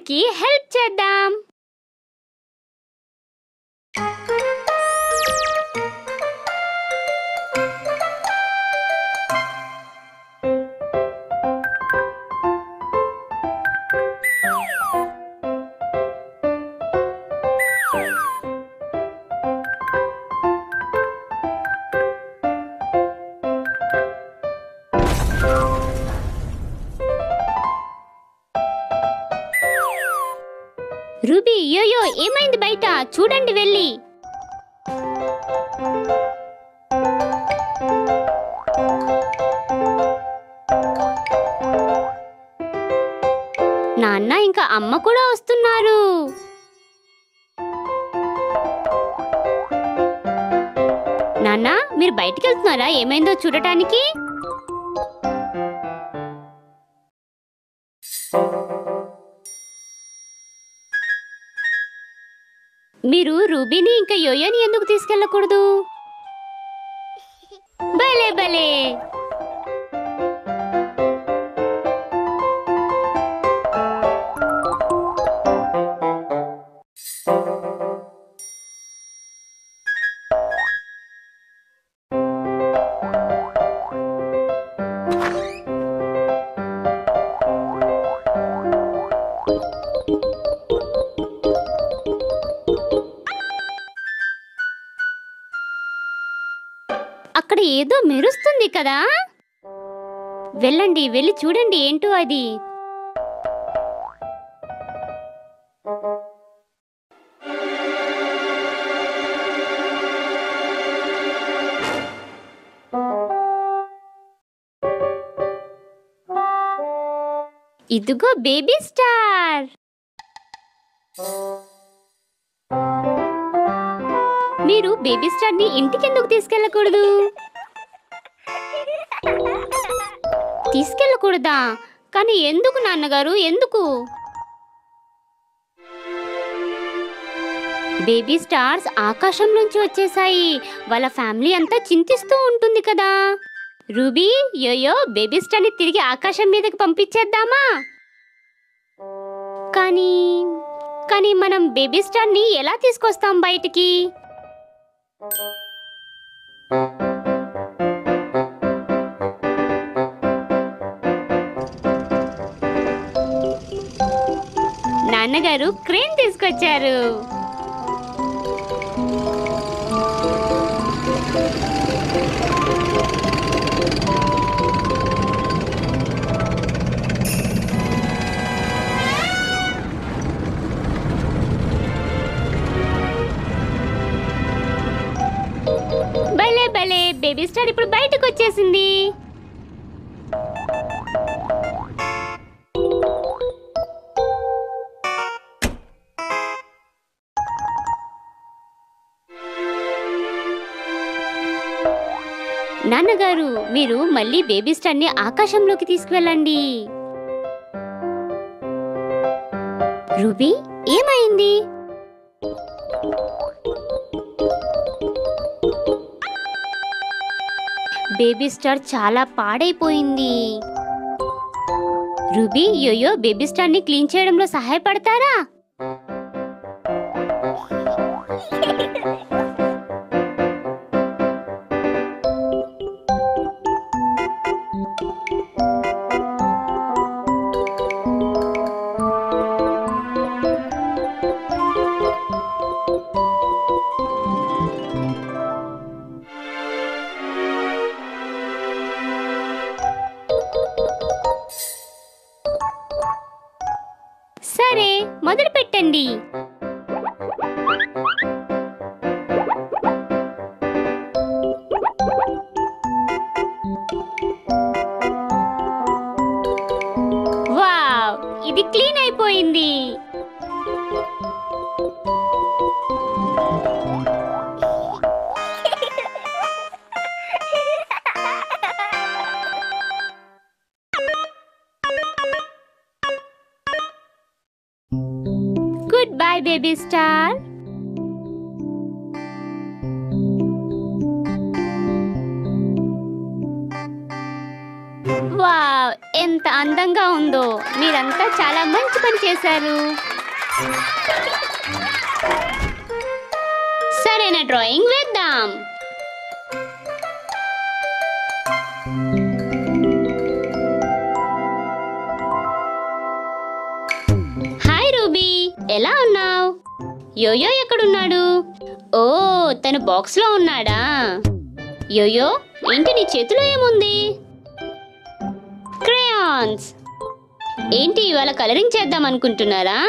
రూబీకి help చేద్దాం Ruby Yoyo ఏమైంది బయట చూడండి వెళ్ళి నాన్న ఇంకా అమ్మ కూడా వస్తున్నారు నాన్న మీరు బయటికి వెళ్తున్నారా ఏమైందో చూడటానికి మీరు రూబీని ఇంకా యోయోని ఎందుకు తీసుకెళ్ళకూడదు భలే భలే అక్కడ ఏదో మెరుస్తుంది కదా వెళ్ళండి వెళ్ళి చూడండి ఏంటో అది ఇదిగో బేబీ స్టార్ మీరు బేబీ స్టార్ ని ఇంటికి ఎందుకు తీసుకెళ్ళకూడదు తీసుకెళ్ళకూడదా కానీ ఎందుకు నాన్నగారు ఎందుకు బేబీ స్టార్స్ ఆకాశం నుంచి వచ్చేసాయి వాళ్ళ ఫ్యామిలీ అంతా చింతిస్తూ ఉంటుంది కదా రూబీ యోయో బేబీ స్టార్ని తిరిగి ఆకాశం మీదకి పంపించేద్దామా కానీ కానీ మనం బేబీ స్టార్ని ఎలా తీసుకొస్తాం బయటికి నాన్నగారు క్రేన్ తీసుకొచ్చారు భలే భలే బేబీ స్టార్ ఇప్పుడు బయటకు వచ్చేసింది నాన్నగారు మీరు మళ్ళీ బేబీ స్టార్ ని ఆకాశంలోకి తీసుకువెళ్ళండి రూబీ ఏమైంది బేబీ స్టార్ చాలా పాడైపోయింది రూబీ యోయో బేబీ స్టార్ ని క్లీన్ చేయడంలో సహాయపడతారా సరే మొదలు పెట్టండి వావ్ ఇది క్లీన్ అయిపోయింది good bye baby star wow ఎంత అందంగా ఉందో మీరంతా చాలా మంచి పని చేశారు సరైన డ్రాయింగ్ వేద్దాం హాయ్ రూబీ ఎలా ఉన్నావు యోయో ఎక్కడున్నాడు ఓ తను బాక్స్ లో ఉన్నాడా యోయో ఏంటి నీ చేతిలో ఏముంది క్రేయాన్స్ ఏంటి ఇవాళ కలరింగ్ చేద్దాం అనుకుంటున్నారా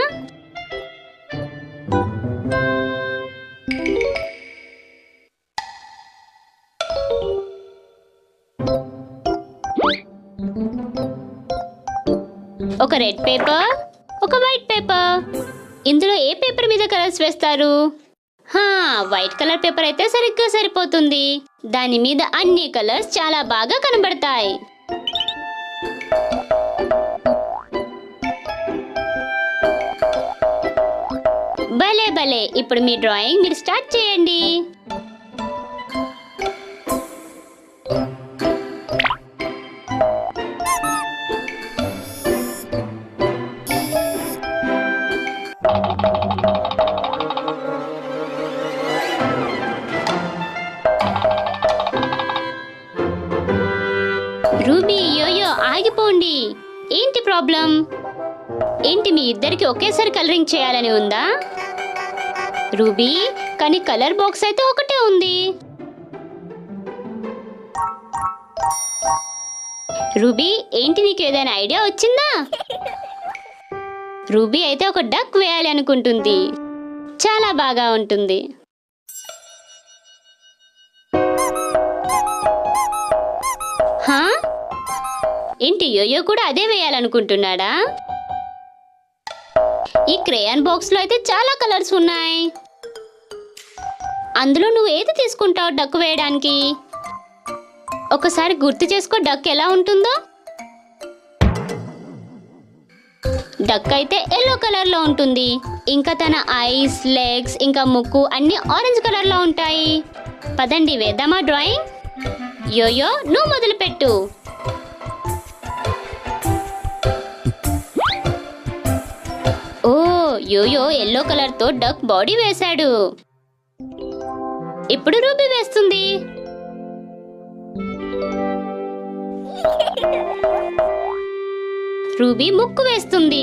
ఒక రెడ్ పేపర్ ఒక వైట్ పేపర్ ఇందులో ఏ పేపర్ మీద కలర్స్ వేస్తారు హా వైట్ కలర్ పేపర్ అయితే సరిగ్గా సరిపోతుంది దాని మీద అన్ని కలర్స్ చాలా బాగా కనబడతాయి భలే భలే ఇప్పుడు మీ డ్రాయింగ్ మీరు స్టార్ట్ చేయండి రూబీ యోయో ఆగిపోండి ఏంటి ప్రాబ్లం ఏంటి మీ ఇద్దరికి ఒకేసారి కలరింగ్ చేయాలని ఉందా రూబీ కానీ కలర్ బాక్స్ అయితే ఒకటే ఉంది రూబీ ఏంటి నీకు ఏదైనా ఐడియా వచ్చిందా రూబీ అయితే ఒక డక్ వేయాలి అనుకుంటుంది చాలా బాగా ఉంటుంది హా ఏంటి యోయో కూడా అదే వేయాలనుకుంటున్నాడా ఈ క్రేయాన్ బాక్స్ లో అయితే చాలా కలర్స్ ఉన్నాయి అందులో నువ్వు ఏది తీసుకుంటావు డక్ వేయడానికి ఒకసారి గుర్తు చేసుకో డక్ ఎలా ఉంటుందో డక్ అయితే ఎల్లో కలర్ లో ఉంటుంది ఇంకా తన ఐస్ లెగ్స్ ఇంకా ముక్కు అన్ని ఆరెంజ్ కలర్ లో ఉంటాయి పదండి వేద్దామా డ్రాయింగ్ యోయో నువ్వు మొదలు పెట్టు ఓ యోయో ఎల్లో కలర్ తో డక్ బాడీ వేశాడు ఇప్పుడు రూబీ వేస్తుంది రూబీ ముక్కు వేస్తుంది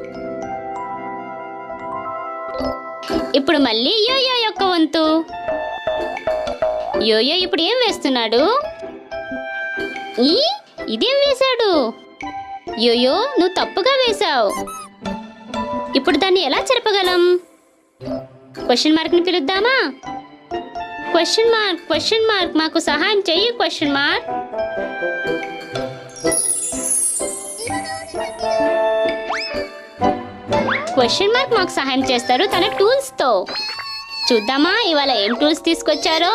ఇప్పుడు మళ్ళీ యోయో యొక్క వంతు యోయో ఇప్పుడు ఏం వేస్తున్నాడు ఈ ఇదేం వేశాడు యోయో నువ్వు తప్పుగా వేశావు ఇప్పుడు దాన్ని ఎలా చెరపగలం క్వశ్చన్ మార్క్ ని పిలుద్దామా క్వశ్చన్ మార్క్ క్వశ్చన్ మార్క్ మాకు సహాయం చెయ్యి క్వశ్చన్ మార్క్ క్వశ్చన్ మార్క్ మాకు సహాయం చేస్తారు తన టూల్స్ తో చూద్దామా ఇవాళ ఏం టూల్స్ తీసుకొచ్చారో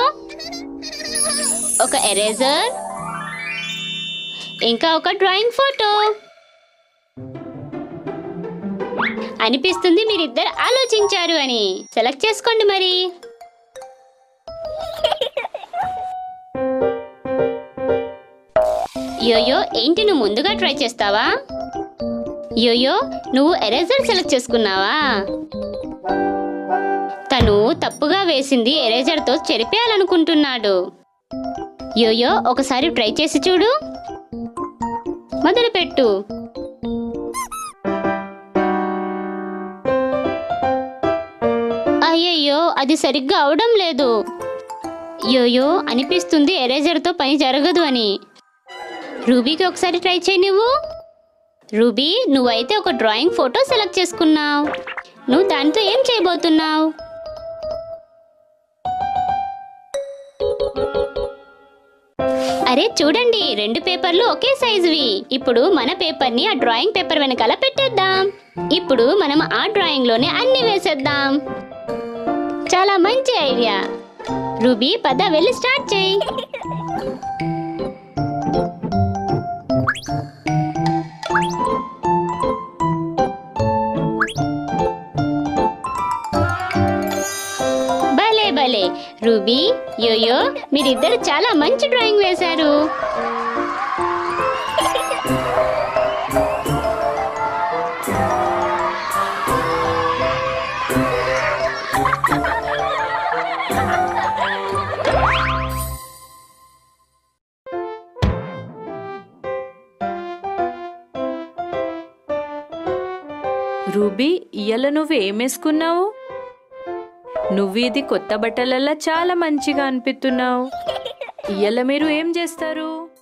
ఒక ఎరేజర్ ఇంకా ఒక డ్రాయింగ్ ఫోటో అనిపిస్తుంది మీరిద్దరు ఆలోచించారు అని సెలెక్ట్ చేసుకోండి మరి యోయో ఏంటి నువ్వు ముందుగా ట్రై చేస్తావా యోయో నువ్వు ఎరేజర్ సెలెక్ట్ చేసుకున్నావా తను తప్పుగా వేసింది ఎరేజర్తో చెరిపేయాలనుకుంటున్నాడు యోయో ఒకసారి ట్రై చేసి చూడు మొదలుపెట్టు అయ్యయ్యో అది సరిగ్గా అవడం లేదు యోయో అనిపిస్తుంది ఎరేజర్తో పని జరగదు అని రూబీకి ఒకసారి ట్రై చేయి నువ్వు రూబీ నువ్వైతే ఒక డ్రాయింగ్ ఫోటో సెలెక్ట్ చేసుకున్నావు నువ్వు దాంతో ఏం చేయబోతున్నావు అరే చూడండి రెండు పేపర్లు ఒకే సైజువి ఇప్పుడు మన పేపర్ ని ఆ డ్రాయింగ్ పేపర్ వెనకాల పెట్టేద్దాం ఇప్పుడు మనం ఆ డ్రాయింగ్ లోనే అన్ని వేసేద్దాం చాలా మంచి ఐడియా రూబీ పద వెళ్ళి స్టార్ట్ చేయి భలే భలే రూబీ యోయో మీరిద్దరు చాలా మంచి డ్రాయింగ్ వేశారు రూబీ ఇయ్యాల నువ్వు ఏమేసుకున్నావు నువ్వు ఇది కొత్త బట్టలల్లా చాలా మంచిగా అనిపిస్తున్నావు ఇయ్యాల మీరు ఏం చేస్తారు